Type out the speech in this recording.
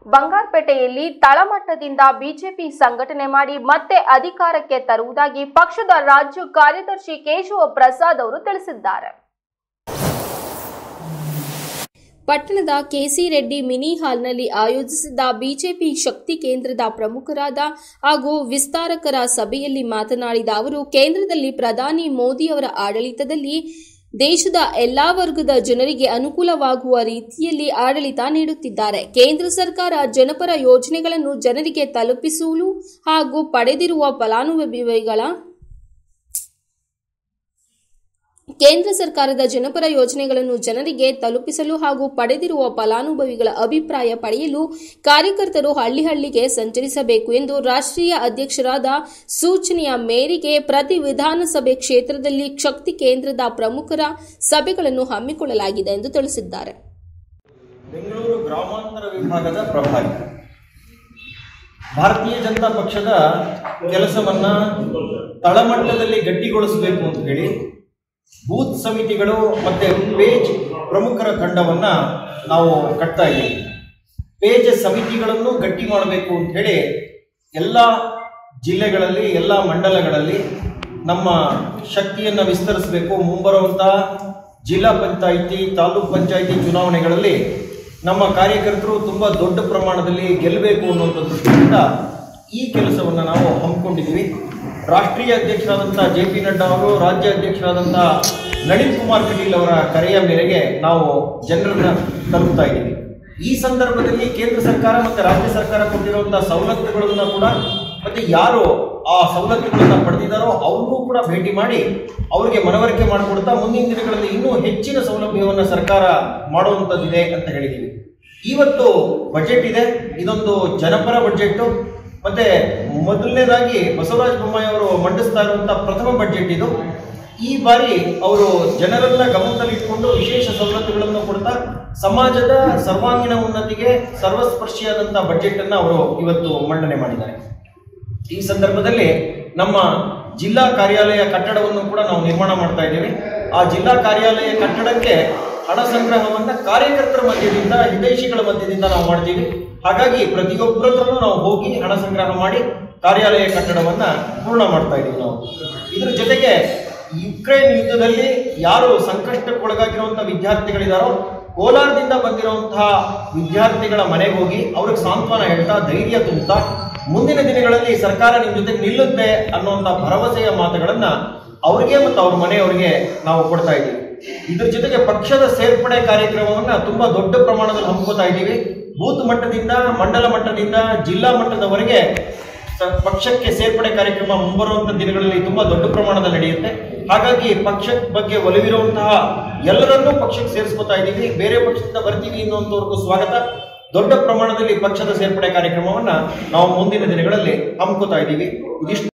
ಬಂಗಾರಪೇಟೆಯಲ್ಲಿ ತಳಮಟ್ಟದಿಂದ BJP ಸಂಘಟನೆ ಮಾಡಿ ಮತ್ತೆ ಅಧಿಕಾರಕ್ಕೆ ತರುವುದಾಗಿ ಪಕ್ಷದ ರಾಜ್ಯ ಕಾರ್ಯದರ್ಶಿ ಕೇಶವ ಪ್ರಸಾದ್ ಅವರು ತಿಳಿಸಿದ್ದಾರೆ ಪಟ್ಟಣದ ಕೆಸಿ ರೆಡ್ಡಿ ಮಿನಿ ಹಾಲ್ನಲ್ಲಿ ಆಯೋಜಿಸಿದ್ದ ಬಿಜೆಪಿ ಶಕ್ತಿ ಕೇಂದ್ರದ ಪ್ರಮುಖರಾದ ಹಾಗೂ ವಿಸ್ತಾರಕರ ಸಭೆಯಲ್ಲಿ ಮಾತನಾಡಿದ ಅವರು ಕೇಂದ್ರದಲ್ಲಿ ಪ್ರಧಾನಿ ಮೋದಿ ಅವರ ಆಡಳಿತದಲ್ಲಿ ದೇಶದ ಎಲ್ಲಾ ವರ್ಗದ ಜನರಿಗೆ ಅನುಕೂಲವಾಗುವ ರೀತಿಯಲ್ಲಿ ಆಡಳಿತ ನೀಡುತ್ತಿದ್ದಾರೆ ಕೇಂದ್ರ ಸರ್ಕಾರ ಜನಪರ ಯೋಜನೆಗಳನ್ನು ಜನರಿಗೆ ತಲುಪಿಸಲು ಹಾಗೂ ಪಡೆದಿರುವ ಫಲಾನುಭವಿಗಳ ಕೇಂದ್ರ ಸರ್ಕಾರದ ಜನಪರ ಯೋಜನೆಗಳನ್ನು ಜನರಿಗೆ ತಲುಪಿಸಲು ಹಾಗೂ ಪಡೆದಿರುವ ಫಲಾನುಭವಿಗಳ ಅಭಿಪ್ರಾಯ ಪಡೆಯಲು ಕಾರ್ಯಕರ್ತರು ಹಳ್ಳಿ ಹಳ್ಳಿಗೆ ಸಂಚರಿಸಬೇಕು ಎಂದು ರಾಷ್ಟ್ರೀಯ ಅಧ್ಯಕ್ಷರಾದ ಸೂಚನೆಯ ಮೇರೆಗೆ ಪ್ರತಿ ವಿಧಾನಸಭೆ ಕ್ಷೇತ್ರದಲ್ಲಿ ಶಕ್ತಿ ಕೇಂದ್ರದ ಪ್ರಮುಖರ ಸಭೆಗಳನ್ನು ಹಮ್ಮಿಕೊಳ್ಳಲಾಗಿದೆ ಎಂದು ತಿಳಿಸಿದ್ದಾರೆ ಬೆಂಗಳೂರು ಗ್ರಾಮಾಂತರ ವಿಭಾಗದ ಪ್ರಭಾರಿ ಭಾರತೀಯ ಜನತಾ ಪಕ್ಷದ ಕೆಲಸವನ್ನ ತಳಮಟ್ಟದಲ್ಲಿ ಗಟ್ಟಿಗೊಳಿಸಬೇಕು ಅಂತ ಹೇಳಿ ಬೂತ್ ಸಮಿತಿಗಳು ಮತ್ತೆ ಪೇಜ್ ಪ್ರಮುಖರ ತಂಡವನ್ನ ನಾವು ಕಟ್ತಾ ಇದ್ದೀವಿ ಪೇಜ್ ಸಮಿತಿಗಳನ್ನು ಗಟ್ಟಿ ಮಾಡಬೇಕು ಅಂತ ಹೇಳಿ ಎಲ್ಲ ಜಿಲ್ಲೆಗಳಲ್ಲಿ ಎಲ್ಲ ಮಂಡಲಗಳಲ್ಲಿ ನಮ್ಮ ಶಕ್ತಿಯನ್ನು ವಿಸ್ತರಿಸಬೇಕು ಮುಂಬರುವಂತಹ ಜಿಲ್ಲಾ ಪಂಚಾಯಿತಿ ತಾಲೂಕ್ ಪಂಚಾಯಿತಿ ಚುನಾವಣೆಗಳಲ್ಲಿ ನಮ್ಮ ಕಾರ್ಯಕರ್ತರು ತುಂಬ ದೊಡ್ಡ ಪ್ರಮಾಣದಲ್ಲಿ ಗೆಲ್ಲಬೇಕು ಅನ್ನುವಂಥ ದೃಷ್ಟಿಯಿಂದ ಈ ಕೆಲಸವನ್ನು ನಾವು ಹಮ್ಮಿಕೊಂಡಿದ್ದೀವಿ ರಾಷ್ಟ್ರೀಯ ಅಧ್ಯಕ್ಷರಾದಂಥ ಜೆ ಪಿ ನಡ್ಡಾ ಅವರು ರಾಜ್ಯ ಅಧ್ಯಕ್ಷರಾದಂಥ ನಳಿನ್ ಕುಮಾರ್ ಕಟೀಲ್ ಅವರ ಕರೆಯ ಮೇರೆಗೆ ನಾವು ಜನರನ್ನ ತಲುಪ್ತಾ ಇದ್ದೀವಿ ಈ ಸಂದರ್ಭದಲ್ಲಿ ಕೇಂದ್ರ ಸರ್ಕಾರ ಮತ್ತು ರಾಜ್ಯ ಸರ್ಕಾರ ಕೊಟ್ಟಿರುವಂತಹ ಸವಲತ್ತುಗಳನ್ನು ಕೂಡ ಮತ್ತೆ ಯಾರು ಆ ಸವಲತ್ತುಗಳನ್ನ ಪಡೆದಿದ್ದಾರೋ ಅವ್ರಿಗೂ ಕೂಡ ಭೇಟಿ ಮಾಡಿ ಅವರಿಗೆ ಮನವರಿಕೆ ಮಾಡಿಕೊಡ್ತಾ ಮುಂದಿನ ದಿನಗಳಲ್ಲಿ ಇನ್ನೂ ಹೆಚ್ಚಿನ ಸೌಲಭ್ಯವನ್ನು ಸರ್ಕಾರ ಮಾಡುವಂಥದ್ದಿದೆ ಅಂತ ಹೇಳಿದ್ದೀವಿ ಇವತ್ತು ಬಜೆಟ್ ಇದೆ ಇದೊಂದು ಜನಪರ ಬಜೆಟ್ ಮತ್ತೆ ಮೊದಲನೇದಾಗಿ ಬಸವರಾಜ ಬೊಮ್ಮಾಯಿ ಅವರು ಮಂಡಿಸ್ತಾ ಇರುವಂತಹ ಪ್ರಥಮ ಬಜೆಟ್ ಇದು ಈ ಬಾರಿ ಅವರು ಜನರೆಲ್ಲ ಗಮನದಲ್ಲಿಟ್ಟುಕೊಂಡು ವಿಶೇಷ ಸವಲತ್ತುಗಳನ್ನು ಕೊಡ್ತಾ ಸಮಾಜದ ಸರ್ವಾಂಗೀಣ ಉನ್ನತಿಗೆ ಸರ್ವಸ್ಪರ್ಶಿಯಾದಂತಹ ಬಜೆಟ್ ಅನ್ನ ಅವರು ಇವತ್ತು ಮಂಡನೆ ಮಾಡಿದ್ದಾರೆ ಈ ಸಂದರ್ಭದಲ್ಲಿ ನಮ್ಮ ಜಿಲ್ಲಾ ಕಾರ್ಯಾಲಯ ಕಟ್ಟಡವನ್ನು ಕೂಡ ನಾವು ನಿರ್ಮಾಣ ಮಾಡ್ತಾ ಇದ್ದೇವೆ ಆ ಜಿಲ್ಲಾ ಕಾರ್ಯಾಲಯ ಕಟ್ಟಡಕ್ಕೆ ಹಣ ಸಂಗ್ರಹವನ್ನ ಕಾರ್ಯಕರ್ತರ ಮಧ್ಯದಿಂದ ಹಿತೈಷಿಗಳ ಮಧ್ಯದಿಂದ ನಾವು ಮಾಡ್ತೀವಿ ಹಾಗಾಗಿ ಪ್ರತಿಯೊಬ್ಬರತ್ರೂ ನಾವು ಹೋಗಿ ಹಣ ಸಂಗ್ರಹ ಮಾಡಿ ಕಾರ್ಯಾಲಯ ಕಟ್ಟಡವನ್ನ ಪೂರ್ಣ ಮಾಡ್ತಾ ಇದ್ದೀವಿ ನಾವು ಇದ್ರ ಜೊತೆಗೆ ಯುಕ್ರೇನ್ ಯುದ್ಧದಲ್ಲಿ ಯಾರು ಸಂಕಷ್ಟಕ್ಕೊಳಗಾಗಿರುವಂತಹ ವಿದ್ಯಾರ್ಥಿಗಳಿದಾರೋ ಕೋಲಾರದಿಂದ ಬಂದಿರುವಂತಹ ವಿದ್ಯಾರ್ಥಿಗಳ ಮನೆಗೆ ಹೋಗಿ ಅವ್ರಿಗೆ ಸಾಂತ್ವನ ಹೇಳ್ತಾ ಧೈರ್ಯ ತುಂಬುತ್ತಾ ಮುಂದಿನ ದಿನಗಳಲ್ಲಿ ಸರ್ಕಾರ ನಿಮ್ಮ ಜೊತೆಗೆ ನಿಲ್ಲುತ್ತೆ ಅನ್ನುವಂಥ ಭರವಸೆಯ ಮಾತುಗಳನ್ನ ಅವ್ರಿಗೆ ಮತ್ತು ಅವ್ರ ಮನೆಯವರಿಗೆ ನಾವು ಕೊಡ್ತಾ ಇದ್ದೀವಿ ಇದ್ರ ಜೊತೆಗೆ ಪಕ್ಷದ ಸೇರ್ಪಡೆ ಕಾರ್ಯಕ್ರಮವನ್ನ ತುಂಬಾ ದೊಡ್ಡ ಪ್ರಮಾಣದಲ್ಲಿ ಹಮ್ಮಿಕೋತಾ ಇದ್ದೀವಿ ಬೂತ್ ಮಟ್ಟದಿಂದ ಮಂಡಲ ಮಟ್ಟದಿಂದ ಜಿಲ್ಲಾ ಮಟ್ಟದವರೆಗೆ ಸ- ಪಕ್ಷಕ್ಕೆ ಸೇರ್ಪಡೆ ಕಾರ್ಯಕ್ರಮ ಮುಂಬರುವಂತ ದಿನಗಳಲ್ಲಿ ತುಂಬಾ ದೊಡ್ಡ ಪ್ರಮಾಣದಲ್ಲಿ ನಡೆಯುತ್ತೆ ಹಾಗಾಗಿ ಪಕ್ಷದ ಬಗ್ಗೆ ಒಲವಿರುವಂತಹ ಎಲ್ಲರನ್ನೂ ಪಕ್ಷಕ್ಕೆ ಸೇರಿಸ್ಕೊತಾ ಇದ್ದೀವಿ ಬೇರೆ ಪಕ್ಷದಿಂದ ಬರ್ತೀವಿ ಅನ್ನುವಂಥವ್ರಿಗೂ ಸ್ವಾಗತ ದೊಡ್ಡ ಪ್ರಮಾಣದಲ್ಲಿ ಪಕ್ಷದ ಸೇರ್ಪಡೆ ಕಾರ್ಯಕ್ರಮವನ್ನ ನಾವು ಮುಂದಿನ ದಿನಗಳಲ್ಲಿ ಹಮ್ಮಿಕೋತಾ ಇದ್ದೀವಿ ಇದಿಷ್ಟು